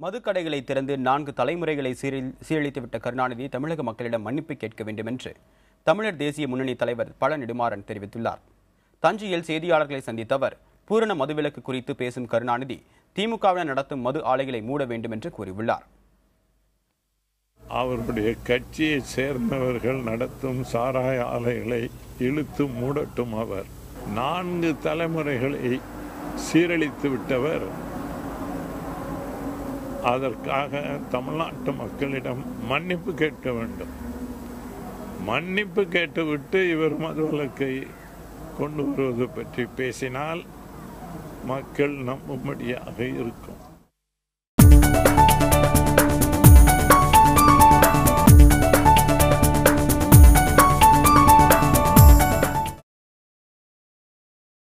மதுக்கடைகளை திறந்து நான்கு தலைமுறைகளை சீரில் சீரழித்துவிட்ட கருணாநிதி தமிழக மக்களிடம் மன்னிப்பு கேட்க வேண்டும் என்று தமிழர் தேசிய முன்னணி தலைவர் பழ நெடுமாறன் தெரிவித்துள்ளார் தஞ்சையில் செய்தியாளர்களை சந்தித்த அவர் பூரண மதுவிலக்கு குறித்து பேசும் கருணாநிதி திமுகவினர் நடத்தும் மது ஆலைகளை மூட வேண்டும் என்று கூறியுள்ளார் அவருடைய கட்சியை சேர்ந்தவர்கள் நடத்தும் சாராய ஆலைகளை இழுத்து மூடட்டும் அவர் நான்கு தலைமுறைகளை சீரழித்து விட்டவர் அதற்காக தமிழ்நாட்டு மக்களிடம் மன்னிப்பு கேட்க வேண்டும் மன்னிப்பு கேட்டுவிட்டு இவர் மதுவிலக்கை கொண்டு வருவது பற்றி பேசினால் மக்கள் நம்பும்படியாக இருக்கும்